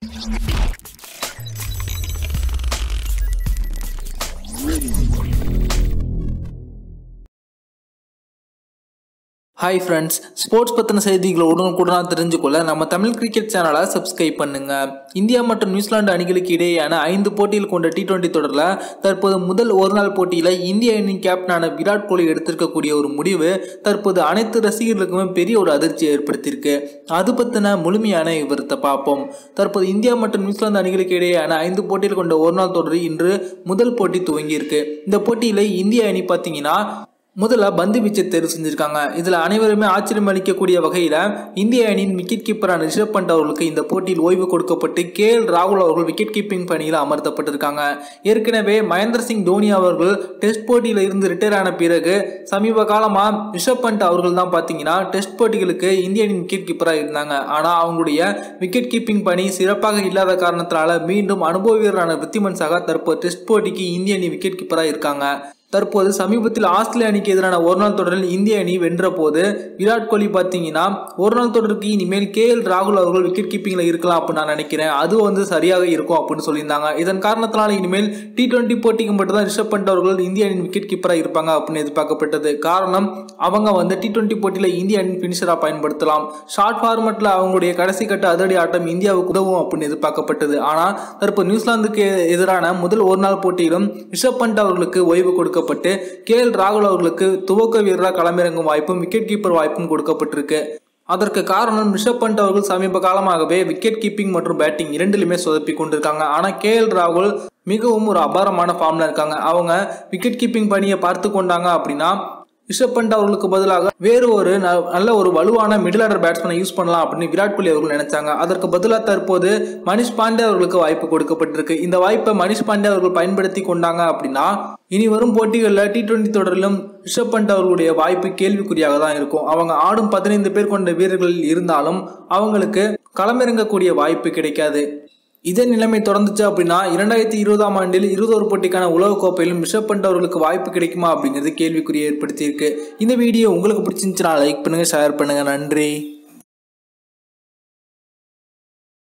hi friends sports பற்றின செய்திகளை உடனுக்குடனாக தெரிஞ்சுக்கொள்ள நம்ம தமிழ் கிரிக்கெட் சேனலை சப்ஸ்கிரைப் பண்ணுங்க இந்தியா மற்றும் நியூசிலாந்து அணிகளுக்கு இடையேயான ஐந்து போட்டியில் கொண்ட டி டுவெண்ட்டி தொடரில் தற்போது முதல் ஒருநாள் போட்டியில் இந்திய அணியின் கேப்டனான விராட் கோலி எடுத்திருக்கக்கூடிய ஒரு முடிவு தற்போது அனைத்து ரசிகர்களுக்குமே பெரிய ஒரு அதிர்ச்சியை ஏற்படுத்தியிருக்கு அது பற்றின முழுமையான விவரத்தை பார்ப்போம் தற்போது இந்தியா மற்றும் நியூசிலாந்து அணிகளுக்கு இடையேயான ஐந்து போட்டியில் கொண்ட ஒருநாள் தொடரில் இன்று முதல் போட்டி துவங்கியிருக்கு இந்த போட்டியில் இந்திய அணி பார்த்தீங்கன்னா முதல்ல பந்து வீச்சை தேர்வு செஞ்சிருக்காங்க இதில் அனைவருமே ஆச்சரியம் அளிக்கக்கூடிய வகையில் இந்திய அணியின் விக்கெட் கீப்பரான ரிஷப் பண்ட் அவர்களுக்கு இந்த போட்டியில் ஓய்வு கொடுக்கப்பட்டு கே எல் ராகுல் அவர்கள் விக்கெட் கீப்பிங் பணியில் அமர்த்தப்பட்டிருக்காங்க ஏற்கனவே மகேந்திர சிங் தோனி அவர்கள் டெஸ்ட் போட்டியில் இருந்து ரிட்டையர் ஆன பிறகு சமீப காலமாக ரிஷப் பண்ட் அவர்கள் தான் பார்த்தீங்கன்னா டெஸ்ட் போட்டிகளுக்கு இந்திய அணியின் விக்கெட் கீப்பராக இருந்தாங்க ஆனால் அவங்களுடைய விக்கெட் கீப்பிங் பணி சிறப்பாக இல்லாத காரணத்தினால மீண்டும் அனுபவ வீரரான வித்திமன் சகா தற்போது டெஸ்ட் போட்டிக்கு இந்திய அணி விக்கெட் கீப்பராக இருக்காங்க தற்போது சமீபத்தில் ஆஸ்திரேலிய அணிக்கு எதிரான ஒரு நாள் தொடரில் இந்திய அணி வென்ற போது விராட் கோலி பார்த்தீங்கன்னா ஒரு நாள் தொடருக்கு இனிமேல் கே எல் ராகுல் அவர்கள் விக்கெட் கீப்பிங்கில் இருக்கலாம் அப்படின்னு நான் நினைக்கிறேன் அது வந்து சரியாக இருக்கும் அப்படின்னு சொல்லியிருந்தாங்க இதன் காரணத்தினால இனிமேல் டி டுவெண்ட்டி போட்டிக்கு மட்டும் தான் ரிஷப் பண்ட் அவர்கள் இந்திய அணியின் விக்கெட் கீப்பராக இருப்பாங்க அப்படின்னு எதிர்பார்க்கப்பட்டது காரணம் அவங்க வந்து டி டுவெண்ட்டி போட்டியில் இந்திய அணியின் ஃபினிஷராக பயன்படுத்தலாம் ஷார்ட் ஃபார்மெட்டில் அவங்களுடைய கடைசி கட்ட அதிரடி ஆட்டம் இந்தியாவுக்கு உதவும் அப்படின்னு எதிர்பார்க்கப்பட்டது ஆனால் தற்போது நியூசிலாந்துக்கு எதிரான முதல் ஒரு நாள் போட்டியிலும் ரிஷப் பண்ட் அவர்களுக்கு ஓய்வு கொடுக்க கொடுக்கப்பட்டு கே எல் ராகுல் அவர்களுக்கு துவக்க வீரராக களமிறங்கும் வாய்ப்பும் விக்கெட் கீப்பர் வாய்ப்பும் கொடுக்கப்பட்டிருக்கு அதற்கு காரணம் ரிஷப் பண்ட் அவர்கள் சமீப காலமாகவே விக்கெட் கீப்பிங் மற்றும் பேட்டிங் இரண்டிலுமே சொதப்பி கொண்டிருக்காங்க ஆனால் கே எல் ராகுல் மிகவும் ஒரு அபாரமான ஃபார்ம்ல இருக்காங்க அவங்க விக்கெட் கீப்பிங் பணியை பார்த்து கொண்டாங்க அப்படின்னா ரிஷப் பண்ட் அவர்களுக்கு பதிலாக வேறு ஒரு நல்ல ஒரு வலுவான மிடில் ஆர்டர் பேட்ஸ்மேனை யூஸ் பண்ணலாம் அப்படின்னு விராட் கோலி அவர்கள் நினைச்சாங்க அதற்கு பதிலாக தற்போது மணிஷ் பாண்டே அவர்களுக்கு வாய்ப்பு கொடுக்கப்பட்டிருக்கு இந்த வாய்ப்பை மணிஷ் பாண்டே அவர்கள் பயன்படுத்தி கொண்டாங்க அப்படின்னா இனி வரும் போட்டிகளில் டி டுவெண்ட்டி தொடரிலும் ரிஷப் பண்ட் அவர்களுடைய வாய்ப்பு கேள்விக்குறியாக தான் இருக்கும் அவங்க ஆடும் பதினைந்து பேர் கொண்ட வீரர்கள் இருந்தாலும் அவங்களுக்கு களமிறங்கக்கூடிய வாய்ப்பு கிடைக்காது இதே நிலைமை தொடர்ந்துச்சு அப்படின்னா இரண்டாயிரத்தி இருபதாம் ஆண்டில் இருபதோரு போட்டிக்கான உலகக்கோப்பையிலும் ரிஷப் பண்ட் அவர்களுக்கு வாய்ப்பு கிடைக்குமா அப்படிங்கிறது கேள்விக்குறியை ஏற்படுத்தியிருக்கு இந்த வீடியோ உங்களுக்கு பிடிச்சிருந்துச்சுன்னா லைக் பண்ணுங்க ஷேர் பண்ணுங்க நன்றி